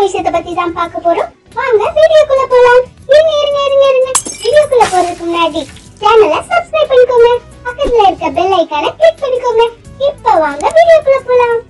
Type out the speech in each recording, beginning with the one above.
விஷயத்தை பத்தி தான் பார்க்க போறோம் வாங்க வீடியோக்குள்ள போலாம் இருங்க இருங்க இருங்க இருங்க வீடியோக்குள்ள போறதுக்கு முன்னாடி சேனலை சப்ஸ்கிரைப் பண்ணிக்கோங்க பக்கத்துல இருக்க பெல் ஐகானை கிளிக் பண்ணிக்கோங்க இப்போ வாங்க வீடியோக்குள்ள போலாம்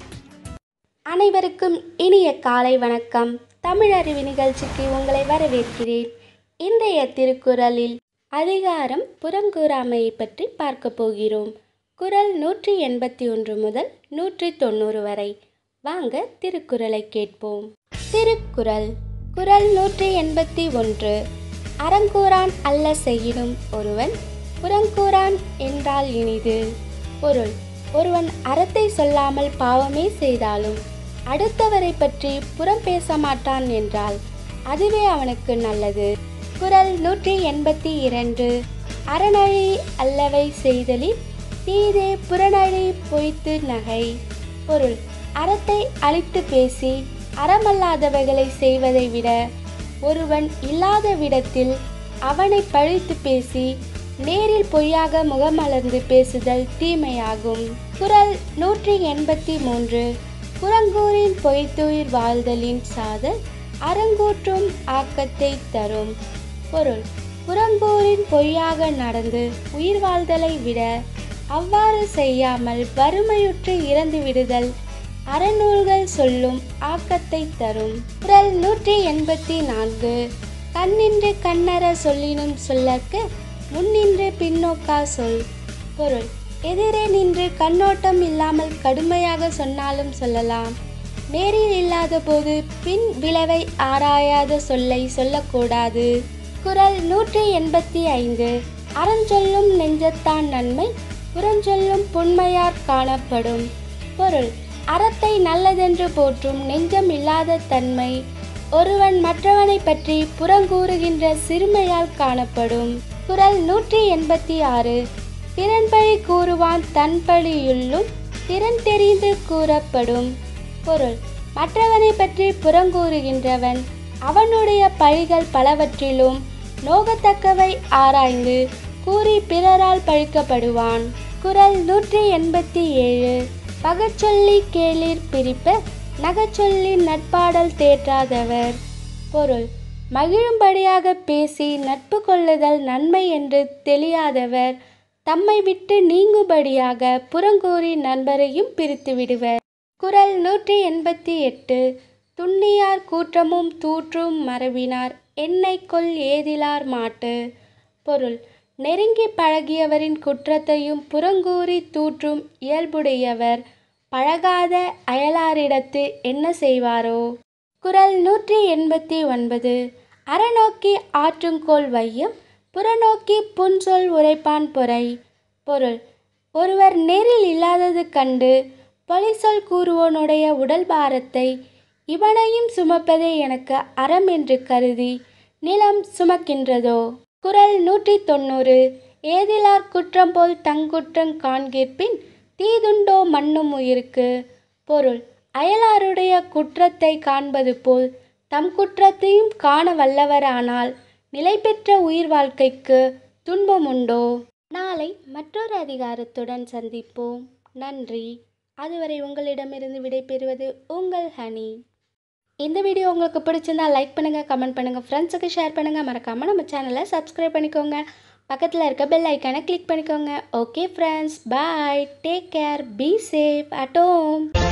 அனைவருக்கும் இனிய காலை வணக்கம் தமிழறிவு நிகழ்ச்சிக்கு உங்களை வரவேற்கிறேன் இன்றைய திருக்குறளில் அதிகாரம் புறங்கூறாமையை பற்றி பார்க்க போகிறோம் குறள் நூற்றி எண்பத்தி ஒன்று முதல் நூற்றி தொண்ணூறு வரை வாங்க திருக்குறளை கேட்போம் திருக்குறள் குறள் நூற்றி எண்பத்தி ஒன்று அறங்கூறான் அல்ல செய்யினும் ஒருவன் புறங்கூறான் என்றால் இனிது பொருள் ஒருவன் அறத்தை சொல்லாமல் பாவமே செய்தாலும் அடுத்தவரை பற்றி புறம் பேச மாட்டான் என்றால் அதுவே அவனுக்கு நல்லது குறள் நூற்றி எண்பத்தி இரண்டு அறநழி அல்லவை செய்தலில் தீதே புறநழி பொய்த்து நகை பொருள் அறத்தை அழித்து பேசி அறமல்லாதவைகளை செய்வதை விட ஒருவன் இல்லாத விடத்தில் அவனை பழித்து பேசி நேரில் பொய்யாக முகமலர்ந்து பேசுதல் தீமையாகும் குறள் நூற்றி எண்பத்தி மூன்று புறங்கூரின் பொய்த்துயிர் வாழ்தலின் சாதல் அறங்கூற்றும் ஆக்கத்தை தரும் பொருள் புறங்கூரின் பொய்யாக நடந்து உயிர் வாழ்தலை விட அவ்வாறு செய்யாமல் வறுமையுற்று இறந்து விடுதல் அறநூல்கள் சொல்லும் ஆக்கத்தை தரும் குறள் நூற்றி எண்பத்தி நான்கு கண்ணின்று கண்ணற சொல்லினும் சொல்லற்கு முன்னின்று பின்னோக்கா சொல் பொருள் எதிரே நின்று கண்ணோட்டம் இல்லாமல் கடுமையாக சொன்னாலும் சொல்லலாம் நேரில் இல்லாத போது பின் விளைவை ஆராயாத சொல்லை சொல்லக்கூடாது குறள் நூற்றி எண்பத்தி ஐந்து அறஞ்சொல்லும் நெஞ்சத்தான் நன்மை புறஞ்சொல்லும் புண்மையார் காணப்படும் பொருள் அறத்தை நல்லதென்று போற்றும் நெஞ்சம் இல்லாத தன்மை ஒருவன் மற்றவனை பற்றி புறங்கூறுகின்ற சிறுமையால் காணப்படும் குறள் நூற்றி எண்பத்தி ஆறு திறன்பழி கூறுவான் தன்பழியுள்ளும் திறன் தெரிந்து கூறப்படும் பொருள் மற்றவனை பற்றி புறங்கூறுகின்றவன் அவனுடைய பழிகள் பலவற்றிலும் நோகத்தக்கவை ஆராய்ந்து கூறி பிறரால் பழிக்கப்படுவான் குறள் நூற்றி எண்பத்தி ஏழு பகச்சொல்லி கேளிர் பிரிப்ப நகச்சொல்லி நட்பாடல் தேற்றாதவர் பொருள் மகிழும்படியாக பேசி நட்பு கொள்ளுதல் நன்மை என்று தெரியாதவர் தம்மை விட்டு நீங்கும்படியாக புறங்கூறி நண்பரையும் பிரித்து விடுவர் குறள் நூற்றி எண்பத்தி எட்டு துண்ணியார் கூற்றமும் தூற்றும் மரபினார் என்னை கொல் ஏதிலார் மாட்டு பொருள் நெருங்கி பழகியவரின் குற்றத்தையும் புறங்கூறி தூற்றும் இயல்புடையவர் பழகாத அயலாரிடத்து என்ன செய்வாரோ குறள் நூற்றி எண்பத்தி ஒன்பது அறநோக்கி ஆற்றுங்கோல் வையம் புறநோக்கி புன்சொல் உரைப்பான் பொறை பொருள் ஒருவர் நேரில் இல்லாதது கண்டு பொலிசொல் கூறுவோனுடைய உடல் பாரத்தை இவனையும் சுமப்பதே எனக்கு அறம் என்று கருதி நிலம் சுமக்கின்றதோ குறள் நூற்றி தொண்ணூறு ஏதிலார் குற்றம் போல் தங்குற்றம் காண்கிற்பின் தீதுண்டோ மண்ணும் உயிருக்கு பொருள் அயலாருடைய குற்றத்தை காண்பது போல் தம் குற்றத்தையும் காண வல்லவரானால் நிலை பெற்ற உயிர் வாழ்க்கைக்கு துன்பம் உண்டோ நாளை மற்றொரு அதிகாரத்துடன் சந்திப்போம் நன்றி அதுவரை உங்களிடமிருந்து விடைபெறுவது உங்கள் ஹனி இந்த வீடியோ உங்களுக்கு பிடிச்சிருந்தா லைக் பண்ணுங்கள் கமெண்ட் பண்ணுங்கள் ஃப்ரெண்ட்ஸுக்கு ஷேர் பண்ணுங்கள் மறக்காமல் நம்ம சேனலை சப்ஸ்கிரைப் பண்ணிக்கோங்க பக்கத்தில் இருக்க பெல் ஐக்கானை கிளிக் பண்ணிக்கோங்க okay friends bye take care be safe at home